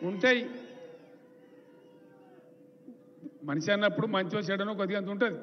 ఉంటాయి మనిషి అన్నప్పుడు మంచో చెడనో కొద్దిగా అంత ఉంటుంది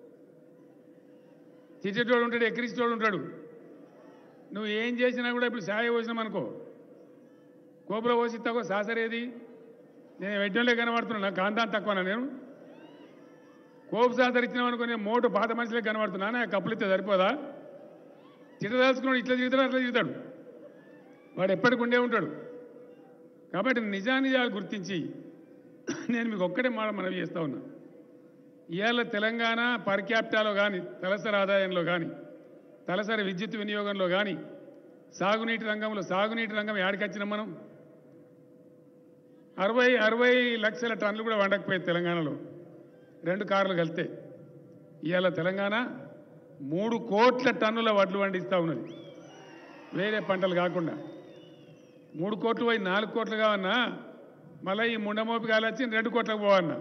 తిట్టేటోడు ఉంటాడు ఎక్కిరిచేటోడు ఉంటాడు నువ్వు ఏం చేసినా కూడా ఇప్పుడు సాయ పోసినాం అనుకో కోపులో పోసి తక్కువ సాసరేది నేను వెడ్డంలో కనబడుతున్నా నాకు కాంతాన్ని తక్కువనా నేను కోపు సాసరి ఇచ్చినాం అనుకో నేను మోటు పాత మనుషులే కనబడుతున్నా కప్పులు ఇస్తే సరిపోదా తిట్టదాల్చుకున్నాడు ఇట్లా తిరుగుతాడు అట్లా తిరుగుతాడు వాడు ఎప్పటికి ఉండే ఉంటాడు కాబట్టి నిజానిజాలు గుర్తించి నేను మీకు ఒక్కటే మాట మనవి చేస్తా ఉన్నా ఇవాళ తెలంగాణ పర్ క్యాపిటాలో కానీ తలసరి ఆదాయంలో కానీ తలసరి విద్యుత్ వినియోగంలో కానీ సాగునీటి రంగంలో సాగునీటి రంగం ఏడికొచ్చినాం మనం అరవై అరవై లక్షల టన్నులు కూడా వండకపోయేది తెలంగాణలో రెండు కార్లు కలిస్తే ఇవాళ తెలంగాణ మూడు కోట్ల టన్నుల వడ్లు వండిస్తూ ఉన్నది వేరే పంటలు కాకుండా మూడు కోట్లు పోయి నాలుగు కోట్లు కావన్నా మళ్ళీ ఈ ముండమోపి కాలొచ్చి రెండు కోట్లకు పోవన్నా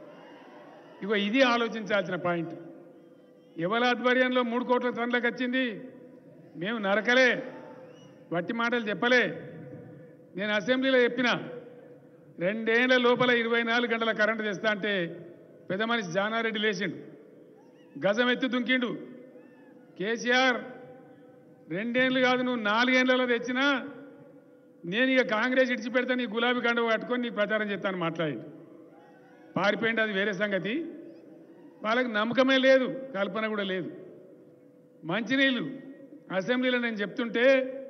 ఇగో ఇది ఆలోచించాల్సిన పాయింట్ ఎవరి ఆధ్వర్యంలో మూడు కోట్ల టన్నులకు వచ్చింది మేము నరకలే వట్టి మాటలు చెప్పలే నేను అసెంబ్లీలో చెప్పిన రెండేళ్ల లోపల ఇరవై నాలుగు గంటల కరెంటు తెస్తా అంటే పెద్ద మనిషి జానారెడ్డి లేచిండు గజం ఎత్తి దుంకిండు కేసీఆర్ రెండేళ్ళు కాదు నువ్వు నాలుగేళ్లలో తెచ్చినా నేను ఇక కాంగ్రెస్ ఇడిచిపెడతా నీ గులాబీ కండువ కట్టుకొని నీ ప్రచారం చేస్తాను మాట్లాడి పారిపోయింది అది వేరే సంగతి వాళ్ళకి నమ్మకమే లేదు కల్పన కూడా లేదు మంచినీళ్ళు అసెంబ్లీలో నేను చెప్తుంటే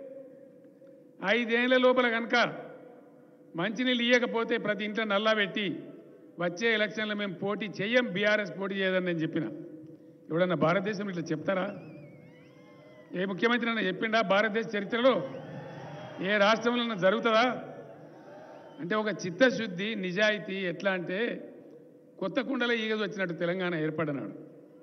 ఐదేళ్ల లోపల కనుక మంచినీళ్ళు ఇవ్వకపోతే ప్రతి ఇంట్లో నల్లా పెట్టి వచ్చే ఎలక్షన్లో మేము పోటీ చెయ్యం బీఆర్ఎస్ పోటీ చేయదని నేను చెప్పిన ఎవడన్నా భారతదేశం ఇట్లా చెప్తారా ఏ ముఖ్యమంత్రి అన్న చెప్పిండా భారతదేశ చరిత్రలో ఏ రాష్ట్రంలో జరుగుతుందా అంటే ఒక చిత్తశుద్ధి నిజాయితీ ఎట్లా అంటే కొత్త కుండలో ఈగదు వచ్చినట్టు తెలంగాణ ఏర్పడినాడు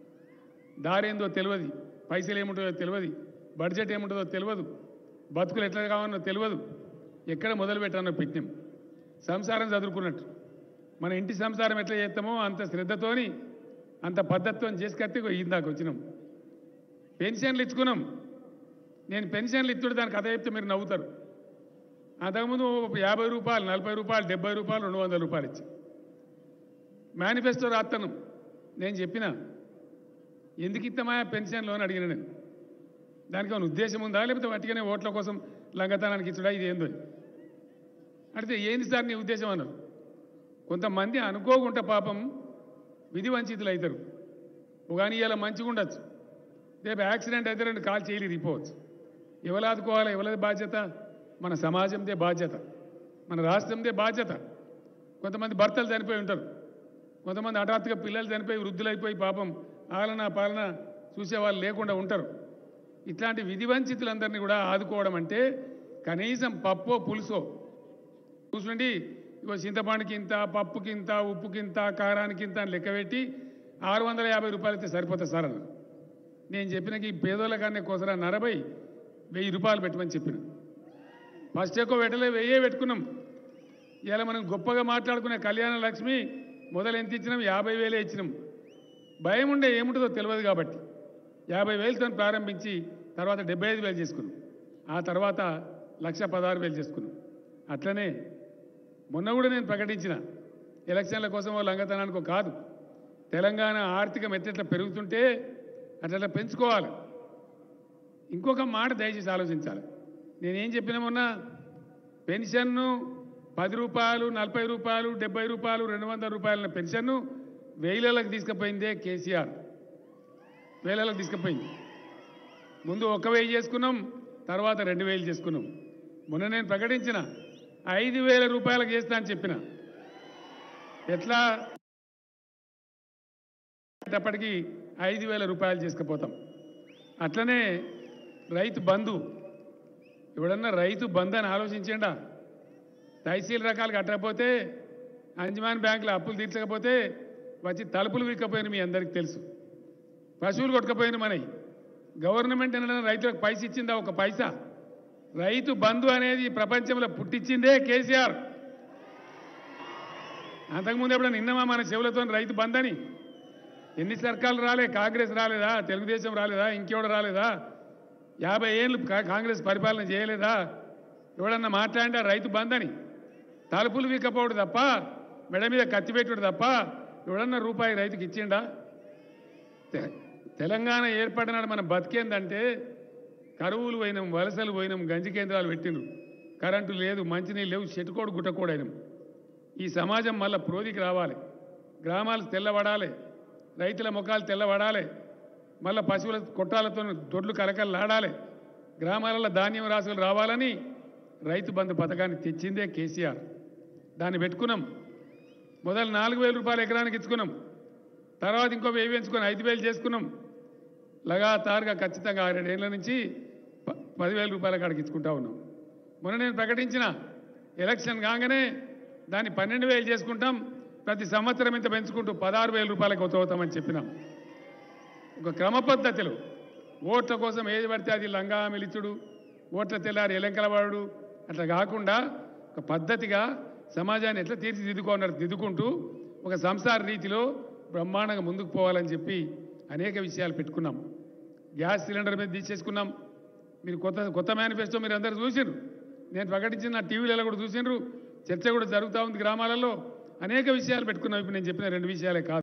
దారేందో తెలియదు పైసలు ఏముంటుందో తెలియదు బడ్జెట్ ఏముంటుందో తెలియదు బతుకులు ఎట్లా కావాలన్నో తెలియదు ఎక్కడ మొదలు పెట్టానో పెట్టినాం సంసారం చదువుకున్నట్టు మన ఇంటి సంసారం ఎట్లా చేస్తామో అంత శ్రద్ధతోని అంత పద్ధతితో చేసుకొస్తే ఇందాక వచ్చినాం పెన్షన్లు ఇచ్చుకున్నాం నేను పెన్షన్లు ఇచ్చుడు దానికి కథ చెప్తే మీరు నవ్వుతారు అంతకుముందు యాభై రూపాయలు నలభై రూపాయలు డెబ్బై రూపాయలు రెండు వందల రూపాయలు ఇచ్చి మేనిఫెస్టో రాస్తాను నేను చెప్పిన ఎందుకు ఇస్తామా పెన్షన్లో అని అడిగిన నేను దానికి ఏమైనా ఉద్దేశం ఉందా లేకపోతే వాటికనే ఓట్ల కోసం లంగతనానికి ఇచ్చుడా ఇది ఏందో అడిగితే ఏంది సార్ నీ ఉద్దేశం అన్నారు కొంతమంది అనుకోకుండా పాపం విధి వంచితులు అవుతారు కానీ ఇలా మంచిగా ఉండొచ్చు రేపు యాక్సిడెంట్ అయితే రెండు కాల్ చేయలు ఇరిగిపోవచ్చు ఎవరు ఆదుకోవాలి ఎవరిది బాధ్యత మన సమాజందే బాధ్యత మన రాష్ట్రందే బాధ్యత కొంతమంది భర్తలు చనిపోయి ఉంటారు కొంతమంది హఠాత్తుగా పిల్లలు చనిపోయి వృద్ధులైపోయి పాపం ఆలన పాలన చూసేవాళ్ళు లేకుండా ఉంటారు ఇట్లాంటి విధి వంచితులందరినీ కూడా ఆదుకోవడం అంటే కనీసం పప్పో పులుసో చూసుకోండి ఇగో చింతపండుకి ఇంత పప్పుకి ఇంత ఉప్పుకి ఇంత కారానికి ఇంత అని లెక్క పెట్టి ఆరు వందల యాభై రూపాయలు అయితే సరిపోతుంది సార్ అన్నారు నేను చెప్పినకి ఈ పేదోళ్ళ కన్నా కోసరా నరబై వెయ్యి రూపాయలు పెట్టమని చెప్పిన ఫస్ట్ ఎక్కువ పెట్టలే వెయ్యే పెట్టుకున్నాం ఇలా మనం గొప్పగా మాట్లాడుకునే కళ్యాణ లక్ష్మి మొదలు ఎంత ఇచ్చినాం యాభై వేలే ఇచ్చినాం భయం ఉండే ఏముంటుందో తెలియదు కాబట్టి యాభై వేలతో ప్రారంభించి తర్వాత డెబ్బై ఐదు వేలు చేసుకున్నాం ఆ తర్వాత లక్ష పదహారు వేలు చేసుకున్నాం అట్లనే మొన్న కూడా నేను ప్రకటించిన ఎలక్షన్ల కోసం వాళ్ళ అంగతనానికో కాదు తెలంగాణ ఆర్థికం ఎట్లెట్లా పెరుగుతుంటే అట్లా పెంచుకోవాలి ఇంకొక మాట దయచేసి ఆలోచించాలి నేనేం చెప్పినా మొన్న పెన్షన్ను పది రూపాయలు నలభై రూపాయలు డెబ్బై రూపాయలు రెండు వందల రూపాయల పెన్షన్ను వేలలకు తీసుకుపోయిందే కేసీఆర్ వేలలకు తీసుకుపోయింది ముందు ఒక వెయ్యి చేసుకున్నాం తర్వాత రెండు వేలు చేసుకున్నాం మొన్న నేను ప్రకటించిన ఐదు వేల రూపాయలకు చేస్తా అని చెప్పిన ఎట్లా అప్పటికి ఐదు వేల రూపాయలు చేసుకుపోతాం అట్లనే రైతు బంధు ఎవడన్నా రైతు బంధు అని ఆలోచించండా తహసీల్ రకాలు కట్టకపోతే అంజమాన్ బ్యాంకులో అప్పులు తీర్చకపోతే వచ్చి తలుపులు విక్కపోయిన మీ అందరికీ తెలుసు పశువులు కొట్టుకపోయిన మనవి గవర్నమెంట్ అనడం రైతులకు పైస ఇచ్చిందా ఒక పైసా రైతు బంధు అనేది ప్రపంచంలో పుట్టించిందే కేసీఆర్ అంతకుముందు ఎప్పుడైనా నిన్నమా మన చెవులతో రైతు బంధు అని ఎన్ని సర్కార్లు రాలే కాంగ్రెస్ రాలేదా తెలుగుదేశం రాలేదా ఇంకెవడ రాలేదా యాభై ఏళ్ళు కా- కాంగ్రెస్ పరిపాలన చేయలేదా ఎవడన్నా మాట్లాడినా రైతు బంద్ అని తలుపులు వీకపోవడు తప్ప మెడ మీద కత్తి పెట్టుడు తప్ప ఎవడన్నా రూపాయి రైతుకి ఇచ్చిండా తె- తెలంగాణ ఏర్పడినాడు మనం బతికేందంటే కరువులు పోయినాం వలసలు పోయినాం గంజి కేంద్రాలు పెట్టిండ్రు కరెంటు లేదు మంచినీళ్ళు లేవు చెట్టుకోడు గుట్టకోడైనాం ఈ సమాజం మళ్ళా ప్రోదికి రావాలి గ్రామాలు తెల్లబడాలి రైతుల ముఖాలు తెల్లబడాలి మళ్ళా పశువుల కొట్టాలతో దొడ్లు కలకలలాడాలి గ్రామాలలో ధాన్యం రాసులు రావాలని రైతు బంధు పథకాన్ని తెచ్చిందే కేసీఆర్ దాన్ని పెట్టుకున్నాం మొదలు నాలుగు వేల రూపాయలు ఎకరానికి ఇచ్చుకున్నాం తర్వాత ఇంకో వెయ్యి పెంచుకొని ఐదు వేలు చేసుకున్నాం లగాతారుగా ఖచ్చితంగా ఆరేడేళ్ల నుంచి ప- పదివేల రూపాయల కాడికి ఇచ్చుకుంటా ఉన్నాం మొన్న నేను ప్రకటించిన ఎలక్షన్ కాగానే దాన్ని పన్నెండు వేలు చేసుకుంటాం ప్రతి సంవత్సరం ఇంత పెంచుకుంటూ పదహారు వేల రూపాయలకు అవుతామని చెప్పినాం ఒక క్రమ పద్ధతిలో ఓట్ల కోసం ఏది పడితే అది లంగా మిలిచుడు ఓట్ల తెల్లారి ఎలంకలవాడు అట్లా కాకుండా ఒక పద్ధతిగా సమాజాన్ని ఎట్లా తీర్చిదిద్దుకున్నారు దిద్దుకుంటూ ఒక సంసార రీతిలో బ్రహ్మాండంగా ముందుకు పోవాలని చెప్పి అనేక విషయాలు పెట్టుకున్నాం గ్యాస్ సిలిండర్ మీద తీసేసుకున్నాం మీరు కొత్త కొత్త మేనిఫెస్టో మీరు అందరూ చూసిండ్రు నేను ప్రకటించిన నా టీవీలలో కూడా చూసిండ్రు చర్చ కూడా జరుగుతూ ఉంది గ్రామాలలో అనేక విషయాలు పెట్టుకున్నాం ఇప్పుడు నేను చెప్పిన రెండు విషయాలే కాదు